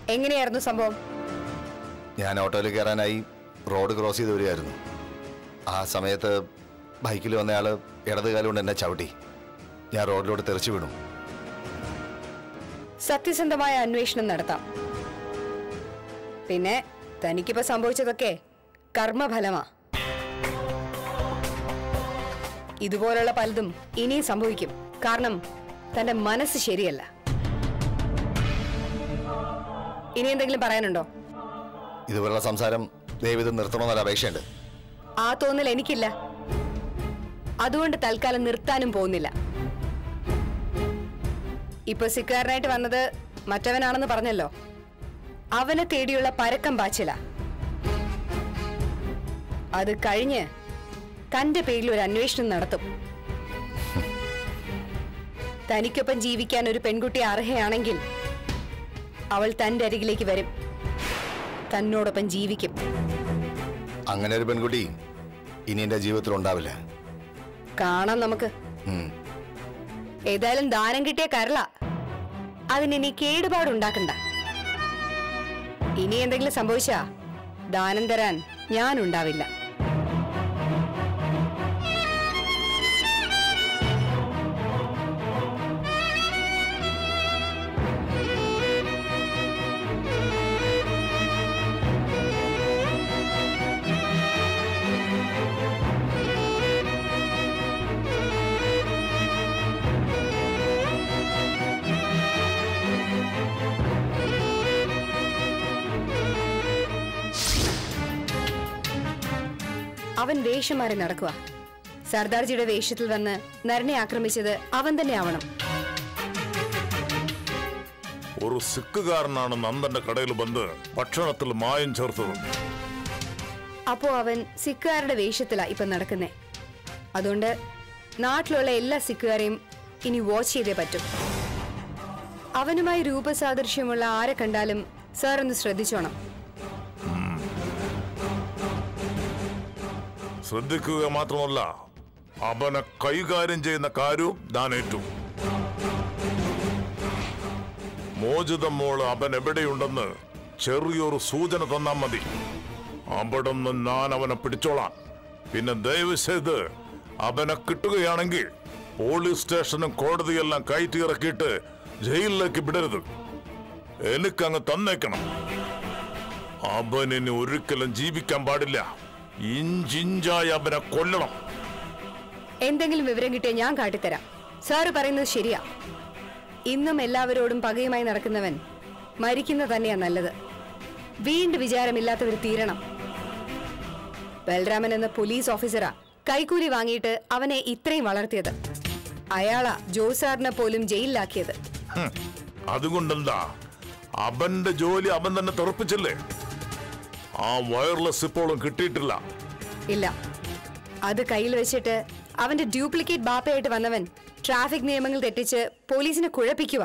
എങ്ങനെയായിരുന്നു സംഭവം ഞാൻ ഓട്ടോയിൽ കയറാനായി റോഡ് ക്രോസ് ചെയ്ത് വരികയായിരുന്നു ആ സമയത്ത് ബൈക്കിൽ വന്നയാള് ഇടത് കാലം കൊണ്ട് എന്നെ ചവിട്ടി ഞാൻ റോഡിലോട്ട് തെറിച്ചു വീണു സത്യസന്ധമായ അന്വേഷണം നടത്താം പിന്നെ തനിക്കിപ്പോ സംഭവിച്ചതൊക്കെ കർമ്മഫലമാ ഇതുപോലുള്ള പലതും ഇനിയും സംഭവിക്കും കാരണം തന്റെ മനസ്സ് ശരിയല്ല ഇനി എന്തെങ്കിലും പറയാനുണ്ടോ ഇതുപോലുള്ള സംസാരം ദയവിത് നിർത്തണമെന്നൊരു അപേക്ഷയുണ്ട് ആ തോന്നൽ എനിക്കില്ല അതുകൊണ്ട് തൽക്കാലം നിർത്താനും പോകുന്നില്ല ഇപ്പൊ സിക്കാരനായിട്ട് വന്നത് മറ്റവനാണെന്ന് പറഞ്ഞല്ലോ അവനെ തേടിയുള്ള പരക്കം പാച്ചില അത് കഴിഞ്ഞ് തന്റെ പേരിൽ ഒരു അന്വേഷണം നടത്തും തനിക്കൊപ്പം ജീവിക്കാൻ ഒരു പെൺകുട്ടി അർഹയാണെങ്കിൽ അവൾ തന്റെ അരികിലേക്ക് വരും തന്നോടൊപ്പം ജീവിക്കും അങ്ങനെ ഒരു പെൺകുട്ടി ഇനി എൻ്റെ ജീവിതത്തിൽ ഉണ്ടാവില്ല കാണാം നമുക്ക് ഉം. ഏതായാലും ദാനം കിട്ടിയ കരള അതിനി കേടുപാടുണ്ടാക്കണ്ട ഇനി എന്തെങ്കിലും സംഭവിച്ചാ ദാനം തരാൻ ഞാൻ ഉണ്ടാവില്ല അവൻ വേഷം മാറി നടക്കുക സർദാർജിയുടെ വേഷത്തിൽ വന്ന് നരനെ ആക്രമിച്ചത് അവൻ തന്നെ ആവണം ഒരു സിക്കുകാരനാണ് നന്ദന്റെ കടയിൽ വന്ന് ഭക്ഷണത്തിൽ മായം ചേർത്തത് അപ്പോ അവൻ സിഖുകാരുടെ വേഷത്തിലാ ഇപ്പൊ നടക്കുന്നേ അതുകൊണ്ട് നാട്ടിലുള്ള എല്ലാ സിഖുകാരെയും ഇനി വാച്ച് ചെയ്തേ പറ്റും അവനുമായി രൂപസാദൃശ്യമുള്ള ആരെ കണ്ടാലും സാർ ഒന്ന് ശ്രദ്ധിച്ചോണം ശ്രദ്ധിക്കുക മാത്രമല്ല അവനെ കൈകാര്യം ചെയ്യുന്ന കാര്യവും ഞാൻ ഏറ്റു മോചിത മോള് അവൻ എവിടെയുണ്ടെന്ന് ചെറിയൊരു സൂചന തന്നാ മതി അവിടെ നിന്ന് ഞാൻ അവനെ പിടിച്ചോളാം പിന്നെ ദയവ് ചെയ്ത് അവനെ കിട്ടുകയാണെങ്കിൽ പോലീസ് സ്റ്റേഷനും കോടതിയെല്ലാം കയറ്റിയിറക്കിയിട്ട് ജയിലിലേക്ക് വിടരുത് എനിക്കങ്ങ് തന്നേക്കണം അവനിനി ഒരിക്കലും ജീവിക്കാൻ പാടില്ല ഇഞ്ചിഞ്ചായി അവനെ കൊല്ലണം എന്തെങ്കിലും വിവരം കിട്ടിയാൽ ഞാൻ കാട്ടിത്തരാം സാറ് പറയുന്നത് ശരിയാ ഇന്നും എല്ലാവരോടും പകയുമായി നടക്കുന്നവൻ മരിക്കുന്ന തന്നെയാ നല്ലത് വീണ്ടും വിചാരമില്ലാത്തവർ തീരണം ബൽരാമൻ എന്ന പോലീസ് ഓഫീസറാ കൈക്കൂലി വാങ്ങിയിട്ട് അവനെ ഇത്രയും വളർത്തിയത് അയാളാ ജോസാറിനെ പോലും ജയിലിലാക്കിയത് ഹും, അതുകൊണ്ടെന്താ അവന്റെ ജോലി അവൻ തന്നെ തെറപ്പിച്ചില്ലേ ആ വയർലെസ് ഇപ്പോഴും കിട്ടിയിട്ടില്ല ഇല്ല അത് കയ്യിൽ വെച്ചിട്ട് അവന്റെ ഡ്യൂപ്ലിക്കേറ്റ് ബാപ്പയായിട്ട് വന്നവൻ ട്രാഫിക് നിയമങ്ങൾ തെറ്റിച്ച് പോലീസിനെ കുഴപ്പിക്കുക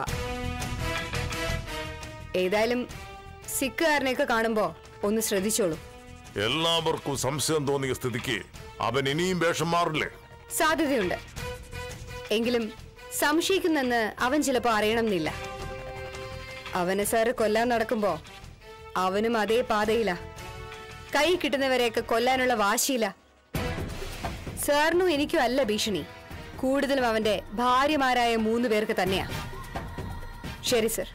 ഏതായാലും സിക്കുകാരനെയൊക്കെ കാണുമ്പോ ഒന്ന് ശ്രദ്ധിച്ചോളൂ എല്ലാവർക്കും സംശയം തോന്നിയ സ്ഥിതിക്ക് അവൻ ഇനിയും വേഷം മാറില്ലേ സാധ്യതയുണ്ട് എങ്കിലും സംശയിക്കുന്നെന്ന് അവൻ ചിലപ്പോ അറിയണമെന്നില്ല അവനെ സാറ് കൊല്ലാൻ നടക്കുമ്പോ അവനും അതേ പാതയിലാ കൈ കിട്ടുന്നവരെയൊക്കെ കൊല്ലാനുള്ള വാശിയില്ല സാറിനും എനിക്കും അല്ല ഭീഷണി കൂടുതലും അവന്റെ ഭാര്യമാരായ മൂന്ന് പേർക്ക് തന്നെയാ ശരി സർ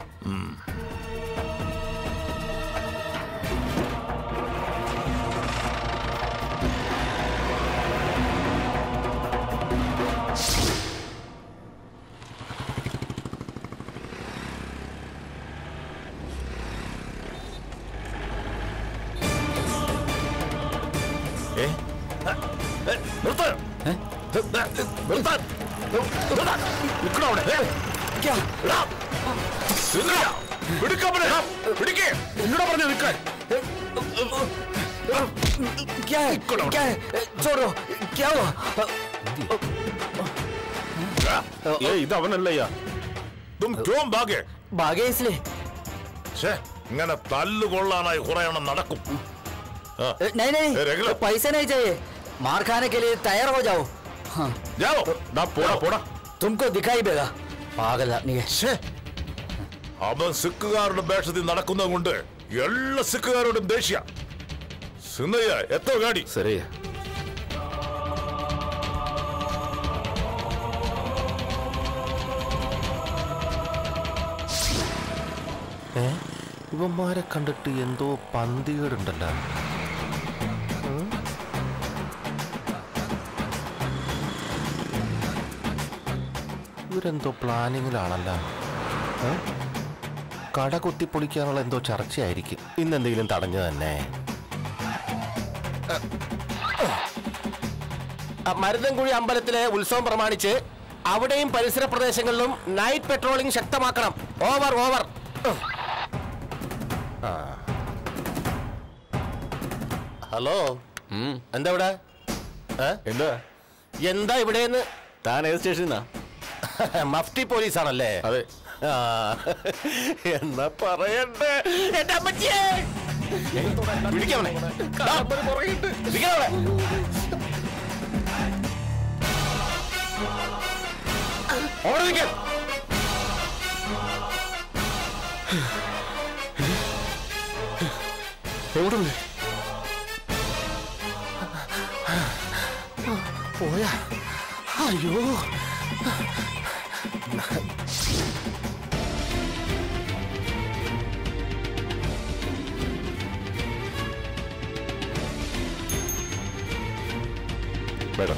എന്നോട് പറഞ്ഞു നിൽക്കാൻ क्या है क्या है छोड़ो क्या हुआ ഇത് അവനല്ലയ്യ തും ക്യോം ഭാഗേ भागे इसलिए ഛേ ഇങ്ങനെ തല്ലുകൊള്ളാനായി കുറെ എണ്ണം നടക്കും ആ, ए, नहीं नहीं ए, रेगुलर। पैसे नहीं चाहिए मार खाने के लिए तैयार हो जाओ हाँ ജാവോ ദാ പോടാ പോടാ तुमको दिखाई देगा पागल आदमी है ഛേ അവൻ സിക്കുകാരുടെ വേഷത്തിൽ നടക്കുന്നത് കൊണ്ട് എല്ലാ സിക്കുകാരോടും ദേഷ്യ സിന്നയ്യ എത്ര ഗാഡി ಸರಿ ഏ ഇവന്മാരെ കണ്ടിട്ട് എന്തോ പന്തികേടുണ്ടല്ലോ ഉം? ഇവരെന്തോ പ്ലാനിങ്ങിലാണല്ലോ ഏ? കട കുത്തിപ്പൊളിക്കാനുള്ള എന്തോ ചർച്ചയായിരിക്കും ഇന്നെന്തെങ്കിലും തടഞ്ഞു തന്നെ മരുതൻകുഴി അമ്പലത്തിലെ ഉത്സവം പ്രമാണിച്ച് അവിടെയും പരിസര പ്രദേശങ്ങളിലും നൈറ്റ് പെട്രോളിംഗ് ശക്തമാക്കണം ഓവർ ഓവർ ഹലോ എന്താ ഇവിടെ എന്താ എന്താ ഇവിടെന്ന് താൻ ഏത് സ്റ്റേഷനാ മഫ്തി പോലീസ് ആണല്ലേ അതെ ആ, എന്നാ പറയണ്ടേ എന്റെ അമ്മച്ചിയെ പിടിക്കവനെ ദാ, പിടിക്കവനെ. അവിടെ നിൽക്ക്. എവിടെ പോയാ അയ്യോ മേഡം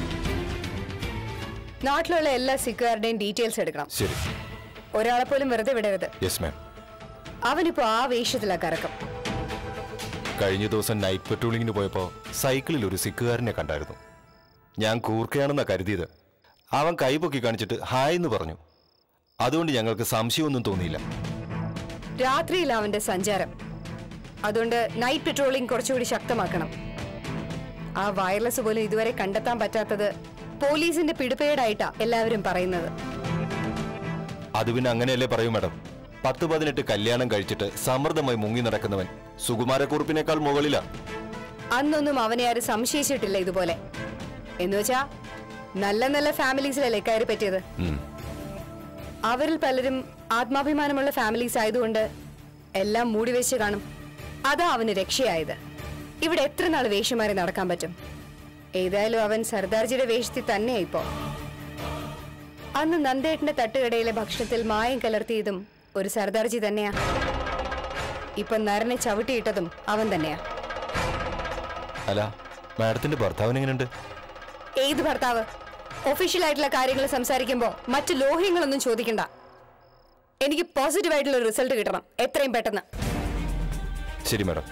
നാട്ടിലുള്ള എല്ലാ സിക്കുകാരുടെയും ഡീറ്റെയിൽസ് എടുക്കണം ശരി ഒരാളെ പോലും വെറുതെ വിടരുത് യെസ് മാം അവനിപ്പോ ആ വേഷത്തിലാ കറക്കം കഴിഞ്ഞ ദിവസം നൈറ്റ് പെട്രോളിങ്ങിന് പോയപ്പോൾ സൈക്കിളിൽ ഒരു സിക്കുകാരനെ കണ്ടായിരുന്നു ഞാൻ കൂർക്കയാണെന്നാ കരുതിയത് അവൻ കൈപൊക്കി കാണിച്ചിട്ട് ഹായ് എന്ന് പറഞ്ഞു അതുകൊണ്ട് ഞങ്ങൾക്ക് സംശയമൊന്നും തോന്നിയില്ല രാത്രിയിൽ അവന്റെ സഞ്ചാരം അതുകൊണ്ട് നൈറ്റ് പെട്രോളിംഗ് കുറച്ചുകൂടി ശക്തമാക്കണം ആ വയർലെസ് പോലും ഇതുവരെ കണ്ടെത്താൻ പറ്റാത്തത് പോലീസിന്റെ പിടിപ്പേടായിട്ടാ എല്ലാവരും പറയുന്നത് അത് പിന്നെ അങ്ങനെയല്ലേ പറയൂ മാഡം പത്ത് പതിനെട്ട് കല്യാണം കഴിച്ചിട്ട് സമ്മർദ്ദമായി മുങ്ങി നടക്കുന്നവൻ സുകുമാരക്കുറുപ്പിനേക്കാൾ മുകളിലാ അന്നൊന്നും അവനെ ആരും സംശയിച്ചിട്ടില്ല ഇതുപോലെ എന്നുവെച്ചാ നല്ല നല്ല ഫാമിലീസിലല്ലേ കയറി പറ്റിയത് ഉം. അവരിൽ പലരും ആത്മാഭിമാനമുള്ള ഫാമിലീസ് ആയതുകൊണ്ട് എല്ലാം മൂടി വെച്ച് കാണും അതാ അവന് രക്ഷയായത് ഇവിടെ എത്ര നാൾ വേഷം മാറി നടക്കാൻ പറ്റും ഏതായാലും അവൻ സർദാർജിയുടെ വേഷത്തിൽ തന്നെയാ ഇപ്പോ അന്ന് നന്ദേട്ടന്റെ തട്ടുകടയിലെ ഭക്ഷണത്തിൽ മായം കലർത്തിയതും ഒരു സർദാർജി തന്നെയാ ഇപ്പൊ നരനെ ചവിട്ടിയിട്ടതും അവൻ തന്നെയാ അല്ല മാഡത്തിന്റെ ഭർത്താവിന് എങ്ങനെയുണ്ട് ഏത് ഭർത്താവ് ഒഫീഷ്യൽ ആയിട്ടുള്ള കാര്യങ്ങൾ സംസാരിക്കുമ്പോ മറ്റു ലോഹ്യങ്ങളൊന്നും ചോദിക്കണ്ട എനിക്ക് പോസിറ്റീവ് ആയിട്ടുള്ള റിസൾട്ട് കിട്ടണം എത്രയും പെട്ടെന്ന് ശരി മാഡം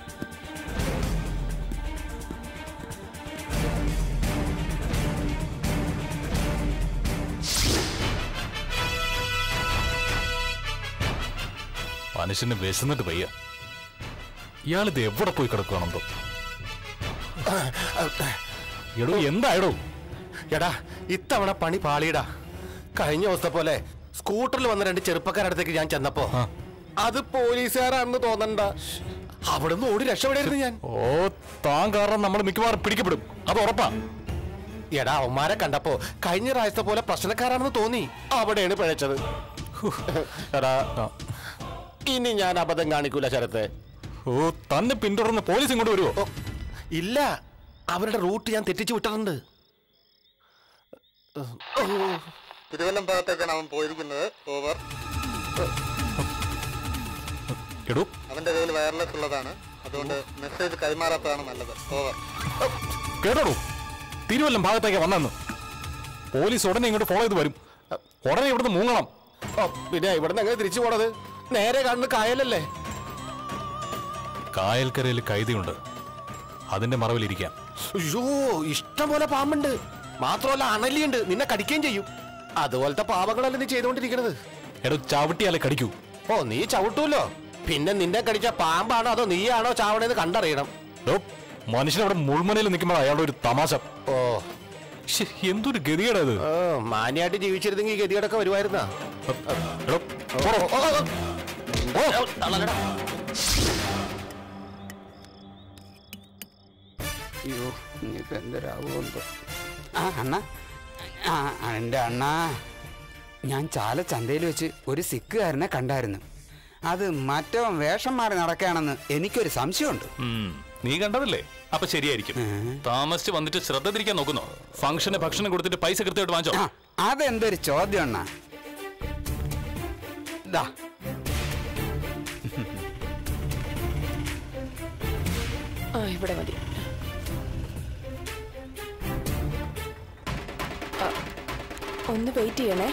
മനുഷ്യന് വിശന്നിട്ട് വയ്യ ഇയാളിത് എവിടെ പോയി കിടക്കുകയാണെന്തോ എടോ എന്തായടോ എടാ ഇത്തവണ പണി പാളിയടാ കഴിഞ്ഞ ദിവസത്തെ പോലെ സ്കൂട്ടറിൽ വന്ന രണ്ട് ചെറുപ്പക്കാരുടെ അടുത്തേക്ക് ഞാൻ ചെന്നപ്പോ അത് പോലീസുകാരാണെന്ന് തോന്നണ്ട അവിടെ നിന്ന് ഓടി രക്ഷപ്പെടായിരുന്നു ഞാൻ ഓ താൻ കാരണം നമ്മൾ മിക്കവാറും പിടിക്കപ്പെടും അത് ഉറപ്പാ എടാ അവന്മാരെ കണ്ടപ്പോ കഴിഞ്ഞ പ്രാവശ്യത്തെ പോലെ പ്രശ്നക്കാരാണെന്ന് തോന്നി അവിടെയാണ് പിഴച്ചത് എടാ ഇനി ഞാൻ അബദ്ധം കാണിക്കൂല ശരത്തെ ഓ തന്നെ പിന്തുടർന്ന് പോലീസ് ഇങ്ങോട്ട് വരുമോ ഓ, ഇല്ല അവരുടെ റൂട്ട് ഞാൻ തെറ്റിച്ചു വിട്ടിട്ടുണ്ട് തിരുവല്ലം ഭാഗത്തേക്കാണ് അവൻ പോയിരിക്കുന്നത് ഓവർ എടോ അവന്റെ കയ്യിൽ വയർലെസ് ഉള്ളതാണ് അതുകൊണ്ട് മെസ്സേജ് കൈമാറാത്തതാണ് നല്ലത് ഓവർ കേട്ടോടോ തിരുവല്ലം ഭാഗത്തേക്ക് വന്നെന്ന് പോലീസ് ഉടനെ ഇങ്ങോട്ട് ഫോളോ ചെയ്ത് വരും ഉടനെ ഇവിടുന്ന് മൂങ്ങണം ഓ, പിന്നെ ഇവിടെ നിന്ന് എങ്ങനെ തിരിച്ചു പോണത് നേരെ കാണുന്ന കായലല്ലേ കായൽക്കരയിൽ കൈതയുണ്ട് അതിന്റെ മറവിലിരിക്കാം അയ്യോ ഇഷ്ടം പോലെ പാമ്പുണ്ട് മാത്രമല്ല അണലിയുണ്ട് നിന്നെ കടിക്കുകയും ചെയ്യും അതുപോലത്തെ പാവങ്ങളല്ലേ നീ ചെയ്തുകൊണ്ടിരിക്കണത് എടോ ചവിട്ടിയാലേ കടിക്കൂ ഓ നീ ചവിട്ടൂല്ലോ പിന്നെ നിന്നെ കടിച്ച പാമ്പാണോ അതോ നീയാണോ ചാവണേന്ന് കണ്ടറിയണം എടോ മനുഷ്യൻ അവിടെ മുൾമുനയിൽ നിൽക്കുമ്പോൾ അയാളുടെ ഒരു തമാശ ഓ ശ്ശെ, എന്തൊരു ഗതികേടാ ഇത് ഓ, മാന്യമായിട്ട് ജീവിച്ചിരുന്നെങ്കിൽ ഈ ഗതികേടൊക്കെ വരുമായിരുന്നാ എടോ, പോടോ. ഓ, തള്ളലടാ. അയ്യോ ഇനിയിപ്പോ എന്തൊരാവുമെന്തോ ആ അണ്ണ ആ എൻ്റെ അണ്ണ ഞാൻ ചാല ചന്തയിൽ വെച്ച് ഒരു സിക്കുകാരനെ കണ്ടായിരുന്നു അത് മറ്റോ വേഷം മാറി നടക്കുകയാണെന്ന് എനിക്കൊരു സംശയമുണ്ട് ഉം, നീ കണ്ടതല്ലേ അപ്പൊ ശരിയായിരിക്കും താമസിച്ച് വന്നിട്ട് ശ്രദ്ധ തിരിക്കാൻ നോക്കുന്നോ ഫംഗ്ഷന് ഭക്ഷണം കൊടുത്തിട്ട് പൈസ കൃത്യമായിട്ട് വാങ്ങിച്ചോ ആ അതെന്തൊരു ചോദ്യം അണ്ണാ ദാ ആ ഇവിടെ മതി ആ, ഒന്ന് വെയിറ്റ് ചെയ്യണേ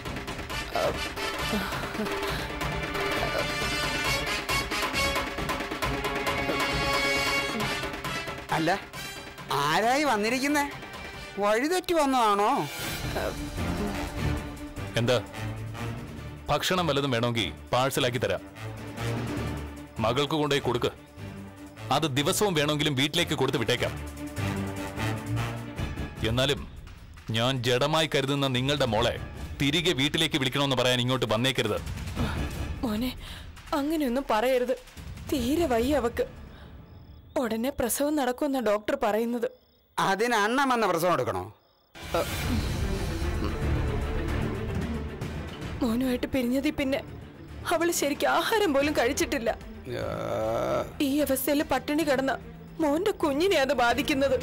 അല്ല ആരായി വന്നിരിക്കുന്നേ വഴിതെറ്റി വന്നതാണോ എന്താ ഭക്ഷണം വല്ലതും വേണമെങ്കിൽ പാഴ്സലാക്കി തരാം മകൾക്ക് കൊണ്ടുപോയി കൊടുക്ക് അത് ദിവസവും വേണമെങ്കിലും വീട്ടിലേക്ക് കൊടുത്ത് വിട്ടേക്കാം എന്നാലും ഞാൻ ജഡമായി കരുതുന്ന നിങ്ങളുടെ മോളെ തിരികെ വീട്ടിലേക്ക് വിളിക്കണമെന്ന് പറയാൻ ഇങ്ങോട്ട് വന്നേക്കരുത് മോനെ അങ്ങനെയൊന്നും പറയരുത് തീരെ വയ്യ അവക്ക് ഉടനെ പ്രസവം നടക്കുമെന്ന ഡോക്ടർ പറയുന്നത് അതിന് അണ്ണൻ വന്ന പ്രസവം എടുക്കണോ മോനുമായിട്ട് പിരിഞ്ഞതി പിന്നെ അവള് ശരിക്കും ആഹാരം പോലും കഴിച്ചിട്ടില്ല ഈ അവസ്ഥയിൽ പട്ടിണി കിടന്ന മോന്റെ കുഞ്ഞിനെ അത് ബാധിക്കുന്നത്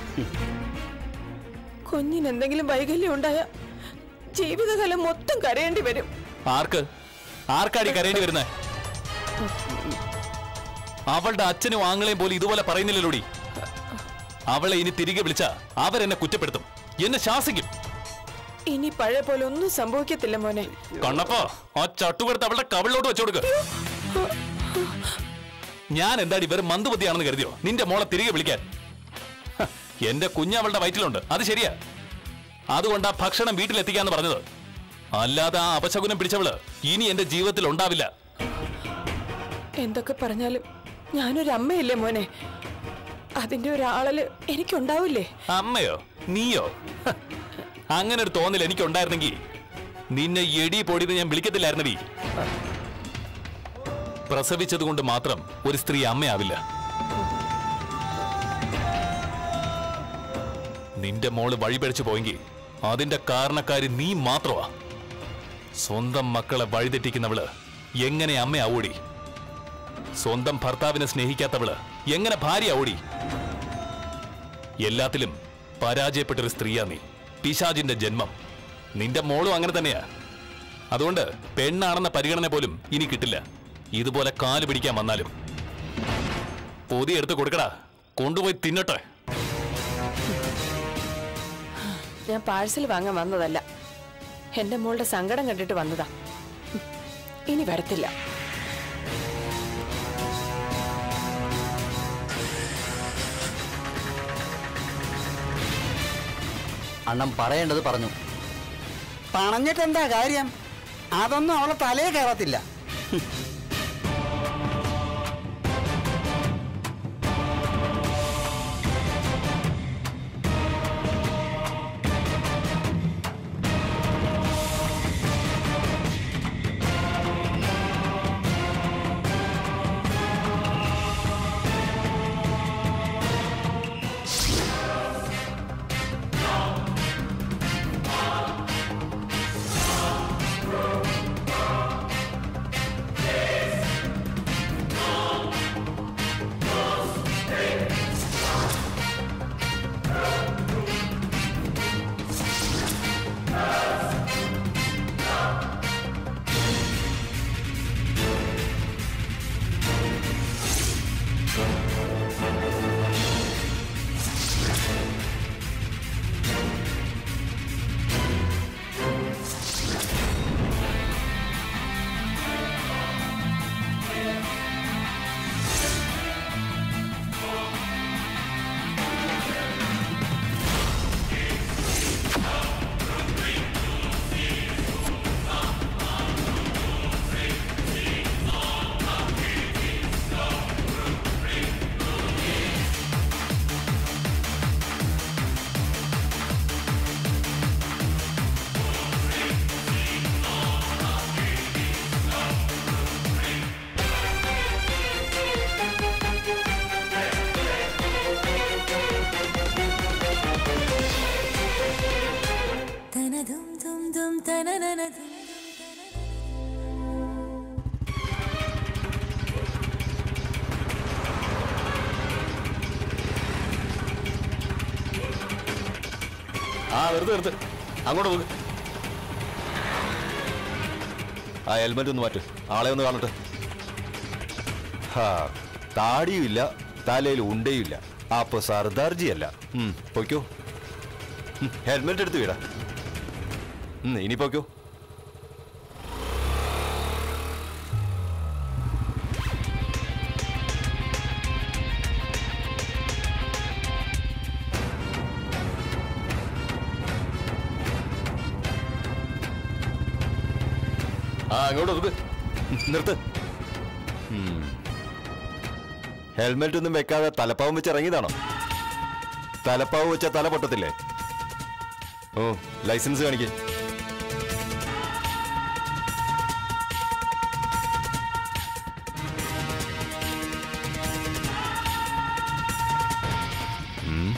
കുഞ്ഞിന് എന്തെങ്കിലും വൈകല്യം ഉണ്ടായ ജീവിതകാലം മൊത്തം കരയേണ്ടി വരും ആർക്ക് ആർക്കാടി കരയേണ്ടി വരുന്നേ അവളുടെ അച്ഛനും ആങ്ങളെയും പോലും ഇതുപോലെ പറയുന്നില്ലല്ലോടി അവളെ ഇനി തിരികെ വിളിച്ച അവരെന്നെ കുറ്റപ്പെടുത്തും എന്നെ ശാസിക്കും ഇനി പഴയ പോലെ ഒന്നും സംഭവിക്കത്തില്ല മോനെ കണ്ണപ്പോ ആ ചട്ടുകൊടുത്ത് അവളുടെ കവിളിലോട്ട് വെച്ചു കൊടുക്ക ഞാൻ എന്താടി വെറും മന്ദബുദ്ധിയാണെന്ന് കരുതിയോ നിന്റെ മോളെ തിരികെ വിളിക്കാൻ ഹ, എന്റെ കുഞ്ഞ് അവളുടെ വയറ്റിലുണ്ട് അത് ശരിയാ അതുകൊണ്ടാ ഭക്ഷണം വീട്ടിലെത്തിക്കാന്ന് പറഞ്ഞത് അല്ലാതെ ആ അപശകുനം പിടിച്ചവള് ഇനി എന്റെ ജീവിതത്തിൽ ഉണ്ടാവില്ല എന്തൊക്കെ പറഞ്ഞാലും ഞാനൊരു അമ്മയില്ലേ മോനെ അതിന്റെ ഒരാളല് എനിക്കുണ്ടാവില്ലേ അമ്മയോ നീയോ ഹ, അങ്ങനെ ഒരു തോന്നൽ എനിക്കുണ്ടായിരുന്നെങ്കിൽ നിന്നെ എടി പൊടിന്ന് ഞാൻ വിളിക്കത്തില്ലായിരുന്നടി പ്രസവിച്ചത് കൊണ്ട് മാത്രം ഒരു സ്ത്രീ അമ്മയാവില്ല നിന്റെ മോള് വഴിപഴിച്ചു പോയെങ്കിൽ അതിന്റെ കാരണക്കാരി നീ മാത്രമാ സ്വന്തം മക്കളെ വഴിതെറ്റിക്കുന്നവള് എങ്ങനെ അമ്മയാവൂടി സ്വന്തം ഭർത്താവിനെ സ്നേഹിക്കാത്തവള് എങ്ങനെ ഭാര്യയാവൂടി എല്ലാത്തിലും പരാജയപ്പെട്ടൊരു സ്ത്രീയാ നീ പിശാജിന്റെ ജന്മം നിന്റെ മോളും അങ്ങനെ തന്നെയാ അതുകൊണ്ട് പെണ്ണാണെന്ന പരിഗണന പോലും ഇനി കിട്ടില്ല ഇതുപോലെ കാല് പിടിക്കാൻ വന്നാലും പൊതി എടുത്ത് കൊടുക്കടാ കൊണ്ടുപോയി തിന്നട്ടെ ഞാൻ പാഴ്സൽ വാങ്ങാൻ വന്നതല്ല എന്റെ മോളുടെ സങ്കടം കണ്ടിട്ട് വന്നതാ ഹും, ഇനി വരത്തില്ല അണ്ണൻ പറയേണ്ടത് പറഞ്ഞു പണഞ്ഞിട്ട് എന്താ കാര്യം അതൊന്നും അവളെ തലേ കയറത്തില്ല ആ വെറുതെ വെറുതെ അങ്ങോട്ട് നോക്ക് ആ ഹെൽമെറ്റ് ഒന്ന് മാറ്റ് ആളെ ഒന്ന് കാണട്ടെ ഹാ താടിയുമില്ല തലയിൽ ഉണ്ടയുമില്ല അപ്പൊ സർദാർജി അല്ല ഉം, പൊയ്ക്കോ ഉം, ഹെൽമെറ്റ് എടുത്ത് വീടാ ഉം, ഇനി പൊയ്ക്കോ ആ അങ്ങോട്ട് നോക്ക് ഉം, നിർത്ത് ഉം. ഹെൽമെറ്റ് ഒന്നും വെക്കാതെ തലപ്പാവും വെച്ച് ഇറങ്ങിയതാണോ തലപ്പാവ് വെച്ച തല പൊട്ടത്തില്ലേ ഓ ലൈസൻസ് കാണിക്കേ ഉം.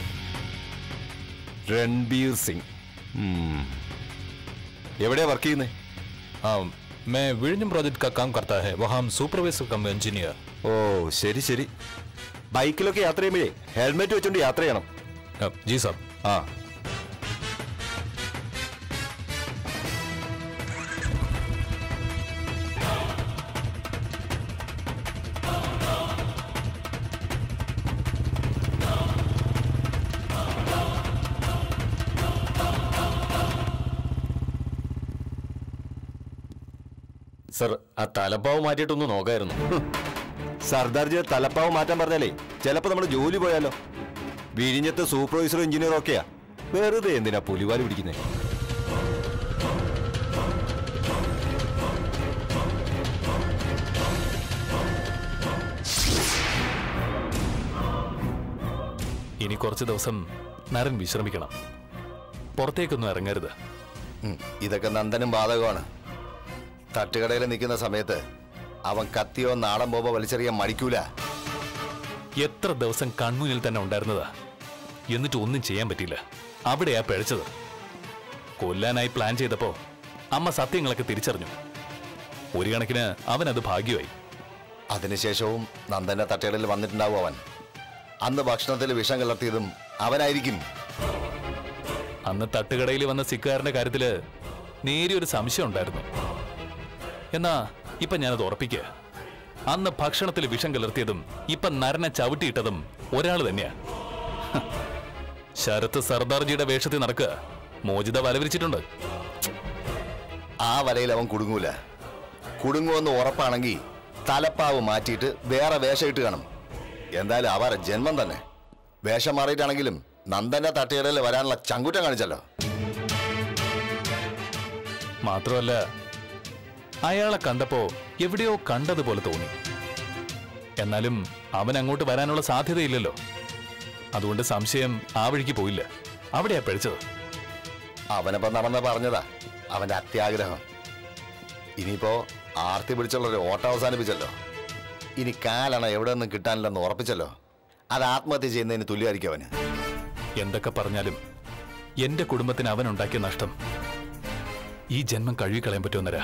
രൺബീർ സിംഗ് ഉം. എവിടെയാ വർക്ക് ചെയ്യുന്നേ हाँ मैं विഴിഞ്ഞം प्रोजेक्ट का काम करता है वहाँ हम सुपरवाइजर कम इंजीनियर ഓ ശരി ശരി ബൈക്കിലൊക്കെ യാത്ര ചെയ്യുമ്പോഴേ ഹെൽമെറ്റ് വെച്ചോണ്ട് യാത്ര ചെയ്യണം जी साहब ആ സർ ആ തലപ്പാവ് മാറ്റിയിട്ടൊന്ന് നോക്കായിരുന്നു സർദാർജിയെ തലപ്പാവ് മാറ്റാൻ പറഞ്ഞാലേ ചിലപ്പോ നമ്മുടെ ജോലി പോയാലോ വിഴിഞ്ഞത്തെ സൂപ്പർവൈസറും എഞ്ചിനീയറും ഒക്കെയാ വെറുതെ എന്തിനാ പുലിവാല് പിടിക്കുന്നേ ഇനി കുറച്ച് ദിവസം നരൻ വിശ്രമിക്കണം പുറത്തേക്കൊന്നും ഇറങ്ങരുത് ഉം, ഇതൊക്കെ നന്ദനും ബാധകമാണ് തട്ടുകടയിൽ നിൽക്കുന്ന സമയത്ത് അവൻ കത്തിയോ നാടൻ ബോബോ വലിച്ചെറിയാൻ മടിക്കൂല എത്ര ദിവസം കൺമുന്നിൽ തന്നെ ഉണ്ടായിരുന്നതാ എന്നിട്ട് ഒന്നും ചെയ്യാൻ പറ്റിയില്ല അവിടെയാ പിഴച്ചത് കൊല്ലാനായി പ്ലാൻ ചെയ്തപ്പോ അമ്മ സത്യങ്ങളൊക്കെ തിരിച്ചറിഞ്ഞു ഒരു കണക്കിന് അവനത് ഭാഗ്യമായി അതിനുശേഷവും നന്ദന്റെ തട്ടുകടയിൽ വന്നിട്ടുണ്ടാവും അവൻ അന്ന് ഭക്ഷണത്തിൽ വിഷം കലർത്തിയതും അവനായിരിക്കും അന്ന് തട്ടുകടയിൽ വന്ന സിക്കാരന്റെ കാര്യത്തില് നേരിയൊരു സംശയം ഉണ്ടായിരുന്നു എന്നാ ഇപ്പൊ ഞാനത് ഉറപ്പിക്കുക അന്ന് ഭക്ഷണത്തിൽ വിഷം കലർത്തിയതും ഇപ്പൊ നരനെ ചവിട്ടിയിട്ടതും ഒരാൾ തന്നെയാ ഹ. ശരത്ത് സർദാർജിയുടെ വേഷത്തിൽ നടക്കുക മോചിത വലവിരിച്ചിട്ടുണ്ട് ആ വലയിൽ അവൻ കുടുങ്ങൂല കുടുങ്ങുമെന്ന് ഉറപ്പാണെങ്കിൽ തലപ്പാവ് മാറ്റിയിട്ട് വേറെ വേഷം ഇട്ട് കാണും എന്തായാലും അവരെ ജന്മം തന്നെ വേഷം മാറിയിട്ടാണെങ്കിലും നന്ദന്റെ തട്ടുകടയിൽ വരാനുള്ള ചങ്കുറ്റം കാണിച്ചല്ലോ മാത്രമല്ല അയാളെ കണ്ടപ്പോ എവിടെയോ കണ്ടതുപോലെ തോന്നി എന്നാലും അവൻ അങ്ങോട്ട് വരാനുള്ള സാധ്യതയില്ലല്ലോ അതുകൊണ്ട് സംശയം ആ വഴിക്ക് പോയില്ല അവിടെയാ പിഴച്ചത് അവനിപ്പോ നടന്ന പറഞ്ഞതാ അവന്റെ അത്യാഗ്രഹം ഇനിയിപ്പോ ആർത്തി പിടിച്ചുള്ള ഒരു ഓട്ടം അവസാനിപ്പിച്ചല്ലോ ഇനി കാലണ എവിടെ നിന്നും കിട്ടാനില്ലെന്ന് ഉറപ്പിച്ചല്ലോ അത് ആത്മഹത്യ ചെയ്യുന്നതിന് തുല്യമായിരിക്കും അവന് എന്തൊക്കെ പറഞ്ഞാലും എന്റെ കുടുംബത്തിന് അവൻ ഉണ്ടാക്കിയ നഷ്ടം ഈ ജന്മം കഴുകിക്കളയാൻ പറ്റുമെന്നരാ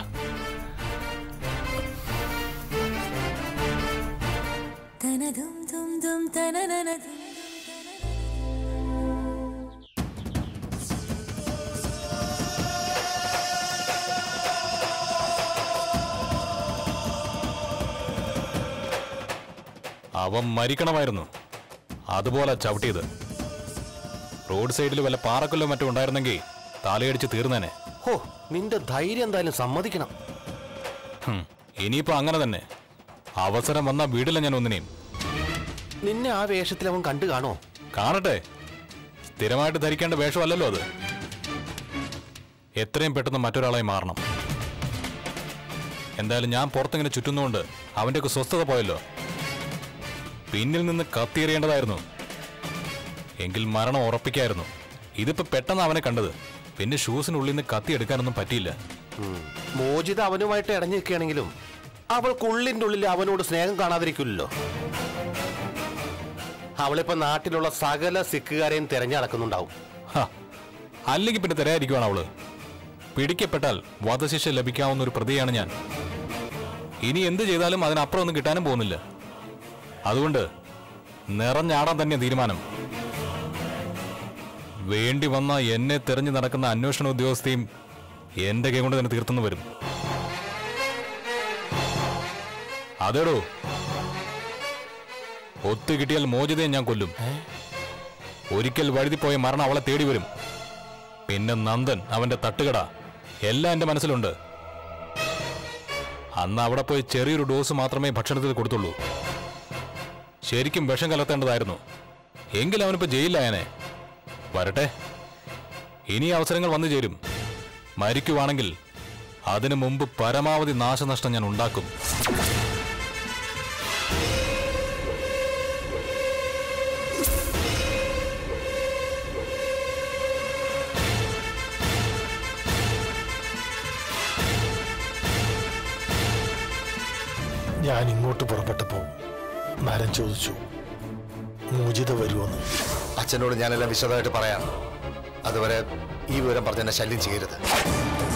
അവൻ മരിക്കണമായിരുന്നു അതുപോലെ ചവിട്ടിയത് റോഡ് സൈഡിൽ വല്ല പാറക്കല്ലോ മറ്റോ ഉണ്ടായിരുന്നെങ്കിൽ തലയടിച്ച് തീർന്നേനെ ഹോ നിന്റെ ധൈര്യം എന്തായാലും സമ്മതിക്കണം ഹും, ഇനിയിപ്പോ അങ്ങനെ തന്നെ അവസരം വന്നാ വീടില്ല ഞാൻ ഒന്നിനെയും നിന്നെ ആ വേഷത്തിൽ അവൻ കണ്ടു കാണോ കാണട്ടെ സ്ഥിരമായിട്ട് ധരിക്കേണ്ട വേഷമല്ലല്ലോ അത് എത്രയും പെട്ടെന്ന് മറ്റൊരാളായി മാറണം എന്തായാലും ഞാൻ പുറത്തിങ്ങനെ ചുറ്റുന്നതുകൊണ്ട് അവൻ്റെയൊക്കെ സ്വസ്ഥത പോയല്ലോ പിന്നിൽ നിന്ന് കത്തിയെറിയേണ്ടതായിരുന്നു എങ്കിൽ മരണം ഉറപ്പിക്കായിരുന്നു ഇതിപ്പോ പെട്ടെന്ന് അവനെ കണ്ടത് പിന്നെ ഷൂസിനുള്ളിൽ നിന്ന് കത്തി എടുക്കാനൊന്നും പറ്റിയില്ല ഉം. മോചിത അവനുമായിട്ട് ഇടഞ്ഞു നിൽക്കുകയാണെങ്കിലും അവൾക്കുള്ളിൻ്റെ ഉള്ളിൽ അവനോട് സ്നേഹം കാണാതിരിക്കില്ലല്ലോ അവളിപ്പോ നാട്ടിലുള്ള സകല സിക്കുകാരെയും തിരഞ്ഞു നടക്കുന്നുണ്ടാവും ഹ, അല്ലെങ്കിൽ പിന്നെ തരായിരിക്കുവാണ് അവള് പിടിക്കപ്പെട്ടാൽ വധശിക്ഷ ലഭിക്കാവുന്ന ഒരു പ്രതിയാണ് ഞാൻ ഇനി എന്ത് ചെയ്താലും അതിനപ്പുറം ഒന്നും കിട്ടാനും പോകുന്നില്ല അതുകൊണ്ട് നിറഞ്ഞാടാൻ തന്നെ തീരുമാനം വേണ്ടി വന്ന എന്നെ തെരഞ്ഞു നടക്കുന്ന അന്വേഷണ ഉദ്യോഗസ്ഥയും എന്റെ കൈ കൊണ്ട് തന്നെ തീർത്തെന്ന് വരും അതേടോ ഒത്തു കിട്ടിയാൽ മോചിതയെ ഞാൻ കൊല്ലും ഒരിക്കൽ വഴുതിപ്പോയ മരണം അവളെ തേടി വരും പിന്നെ നന്ദൻ അവന്റെ തട്ടുകട എല്ലാം എന്റെ മനസ്സിലുണ്ട് അന്ന് അവിടെ പോയി ചെറിയൊരു ഡോസ് മാത്രമേ ഭക്ഷണത്തിൽ കൊടുത്തുള്ളൂ ശരിക്കും വിഷം കലർത്തേണ്ടതായിരുന്നു എങ്കിൽ അവനിപ്പോ ജയിലിലായനെ വരട്ടെ ഇനി അവസരങ്ങൾ വന്നു ചേരും മരിക്കുവാണെങ്കിൽ അതിനു മുമ്പ് പരമാവധി നാശനഷ്ടം ഞാൻ ഉണ്ടാക്കും ഞാൻ ഇങ്ങോട്ട് പുറപ്പെട്ടപ്പോൾ നരൻ ചോദിച്ചു മൂജിത വരുമെന്ന് അച്ഛനോട് ഞാനെല്ലാം വിശദമായിട്ട് പറയാം അതുവരെ ഈ വിവരം പറഞ്ഞ എന്നെ ശല്യം ചെയ്യരുത്